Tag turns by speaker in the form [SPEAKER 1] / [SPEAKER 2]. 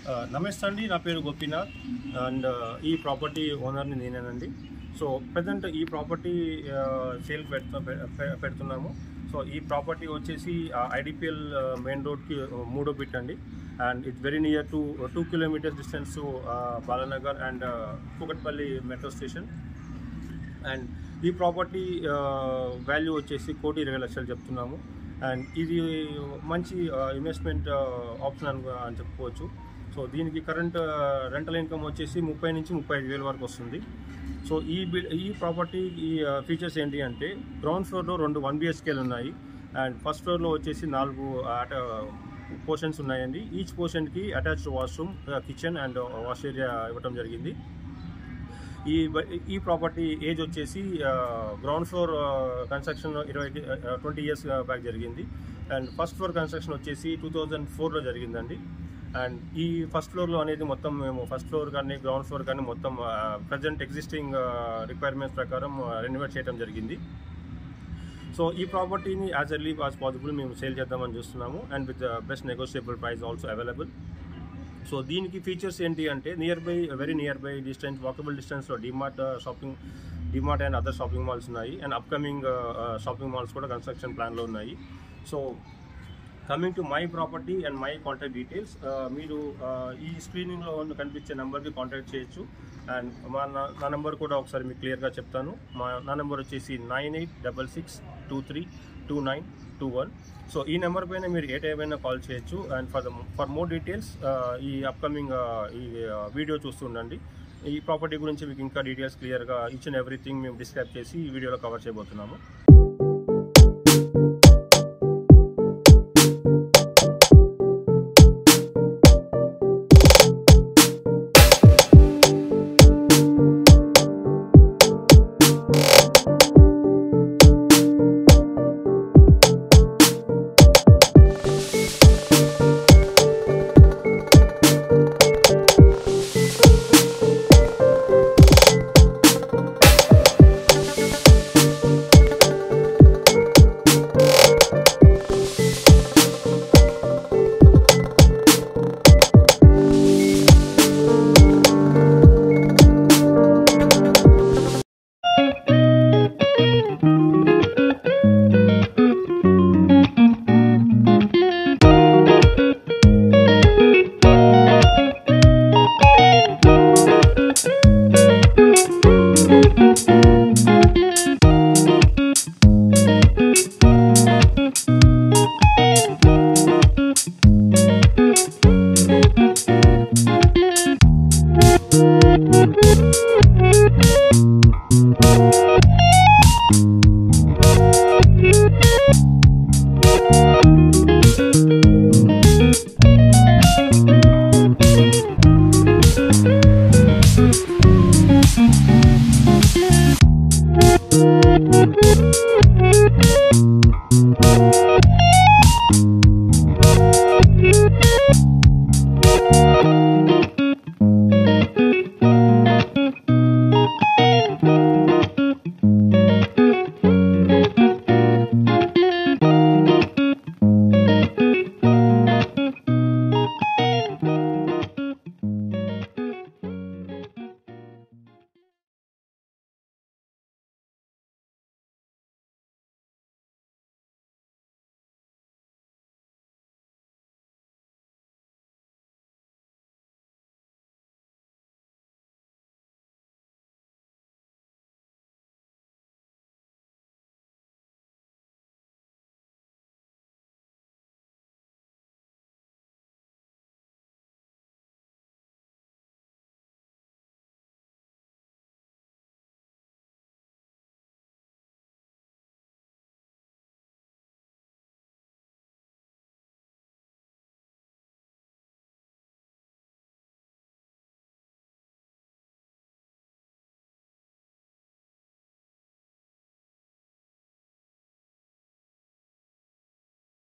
[SPEAKER 1] ఆ, నమస్తే అండి నా పేరు గోపీనాథ్ అండ్ ఈ ప్రాపర్టీ ఓనర్ని నేనేనండి సో ప్రజెంట్ ఈ ప్రాపర్టీ సేల్ పెడుతు పె- పెడుతున్నాము సో ఈ ప్రాపర్టీ వచ్చేసి ఐడిపిఎల్ మెయిన్ రోడ్కి మూడో బిట్ అండి and it's very near to two kilometres distance to Balanagar and Kukatpally metro station and ఈ ప్రాపర్టీ వాల్యూ వచ్చేసి కోటి ఇరవై లక్షలు చెప్తున్నాము అండ్ ఇది మంచి ఇన్వెస్ట్మెంట్ ఆప్షన్ అని అని చెప్పుకోవచ్చు సో దీనికి కరెంట్ రెంటల్ ఇన్కమ్ వచ్చేసి ముప్పై నుంచి ముప్పై ఐదు వేల వరకు వస్తుంది సో ఈ బి- ఈ ప్రాపర్టీ ఈ ఫీచర్స్ ఏంటి అంటే గ్రౌండ్ ఫ్లోర్లో రెండు వన్ బిహెచ్కేలు ఉన్నాయి అండ్ ఫస్ట్ ఫ్లోర్లో వచ్చేసి నాలుగు పోర్షన్స్ ఉన్నాయండి ఈచ్ పోర్షన్కి attached washroom kitchen and wash area ఇవ్వడం జరిగింది ఈ బ- ఈ ప్రాపర్టీ ఏజ్ వచ్చేసి గ్రౌండ్ ఫ్లోర్ కన్స్ట్రక్షన్ ఇరవై ట్వంటీ ఇయర్స్ బ్యాక్ జరిగింది అండ్ ఫస్ట్ ఫ్లోర్ కన్స్ట్రక్షన్ వచ్చేసి టూ థౌజండ్ ఫోర్లో జరిగిందండి అండ్ ఈ ఫస్ట్ ఫ్లోర్లో అనేది మొత్తం మేము ఫస్ట్ ఫ్లోర్ కానీ గ్రౌండ్ ఫ్లోర్ కానీ మొత్తం ప్రజెంట్ ఎగ్జిస్టింగ్ రిక్వైర్మెంట్స్ ప్రకారం రెనోవేట్ చేయడం జరిగింది సో ఈ ప్రాపర్టీని యాజ్ ఎర్లీ యాజ్ పాసిబుల్ మేము సేల్ చేద్దామని చూస్తున్నాము and with best negotiable price also available so దీనికి ఫీచర్స్ ఏంటి అంటే nearby very nearby distance walkable డిస్టెన్స్లో DMart shopping DMart and other shopping malls ఉన్నాయి అండ్ అప్కమింగ్ షాపింగ్ మాల్స్ కూడా కన్స్ట్రక్షన్ ప్లాన్లో ఉన్నాయి so coming to my property and my contact details మీరు uh, ఈ స్క్రీనింగ్లో ఉన్న కనిపించే నెంబర్కి కాంటాక్ట్ చేయొచ్చు అండ్ మా నా నా నెంబర్ కూడా ఒకసారి మీకు క్లియర్గా చెప్తాను మా నా నెంబర్ వచ్చేసి nine eight double six two three two nine two one so ఈ నెంబర్ పైన మీరు ఏ టైం అయినా కాల్ చేయొచ్చు and for the for more details ఈ అప్కమింగ్ ఈ వీడియో చూస్తుండండి ఈ ప్రాపర్టీ గురించి మీకు ఇంకా డీటెయిల్స్ క్లియర్గా ఈచ్ అండ్ ఎవ్రీథింగ్ మేము డిస్క్రైబ్ చేసి ఈ వీడియోలో కవర్ చేయబోతున్నాము